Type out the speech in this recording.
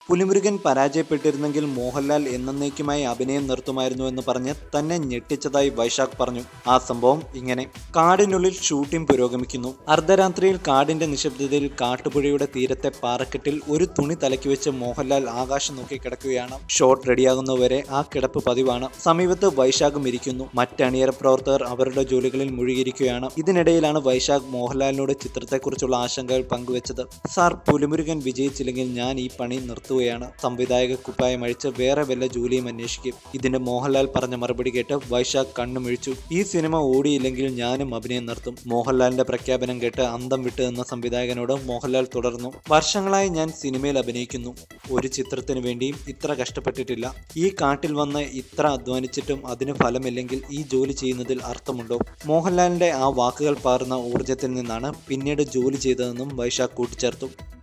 പുലിമുരുകൻ പരാജയപ്പെട്ടിരുന്നെങ്കിൽ മോഹൻലാൽ എന്നേക്കുമായി അഭിനയം നിർത്തുമായിരുന്നു എന്ന് പറഞ്ഞ് തന്നെ ഞെട്ടിച്ചതായി വൈശാഖ് പറഞ്ഞു ആ സംഭവം ഇങ്ങനെ കാടിനുള്ളിൽ ഷൂട്ടിംഗ് പുരോഗമിക്കുന്നു അർദ്ധരാത്രിയിൽ കാടിന്റെ നിശബ്ദതയിൽ കാട്ടുപുഴയുടെ തീരത്തെ പാറക്കെട്ടിൽ ഒരു തുണി തലക്കി വെച്ച് മോഹൻലാൽ ആകാശം നോക്കി കിടക്കുകയാണ് ഷോട്ട് റെഡിയാകുന്നവരെ ആ കിടപ്പ് പതിവാണ് സമീപത്ത് വൈശാഖും ഇരിക്കുന്നു മറ്റണിയറ പ്രവർത്തകർ അവരുടെ ജോലികളിൽ മുഴുകിയിരിക്കുകയാണ് ഇതിനിടയിലാണ് വൈശാഖ് മോഹൻലാലിനോട് ചിത്രത്തെക്കുറിച്ചുള്ള ആശങ്കകൾ പങ്കുവച്ചത് സാർ പുലിമുരുകൻ വിജയിച്ചില്ലെങ്കിൽ ഞാൻ ഈ പണി നിർത്തുകയാണ് സംവിധായക കുപ്പായം അഴിച്ച് വേറെ വല്ല ജോലിയും അന്വേഷിക്കും ഇതിന്റെ മോഹൻലാൽ പറഞ്ഞ മറുപടി കേട്ട് വൈശാഖ് കണ്ണുമിഴിച്ചു ഈ സിനിമ ഓടിയില്ലെങ്കിൽ ഞാനും അഭിനയം നിർത്തും മോഹൻലാലിന്റെ പ്രഖ്യാപനം കേട്ട് അന്തം വിട്ട് എന്ന സംവിധായകനോട് മോഹൻലാൽ തുടർന്നു വർഷങ്ങളായി ഞാൻ സിനിമയിൽ അഭിനയിക്കുന്നു ഒരു ചിത്രത്തിന് വേണ്ടിയും ഇത്ര കഷ്ടപ്പെട്ടിട്ടില്ല ഈ കാട്ടിൽ വന്ന് ഇത്ര അധ്വാനിച്ചിട്ടും അതിന് ഫലമില്ലെങ്കിൽ ഈ ജോലി ചെയ്യുന്നതിൽ അർത്ഥമുണ്ടോ മോഹൻലാലിന്റെ ആ വാക്കുകൾ പാർന്ന ഊർജത്തിൽ നിന്നാണ് പിന്നീട് ജോലി ചെയ്തതെന്നും വൈശാഖ് കൂട്ടിച്ചേർത്തു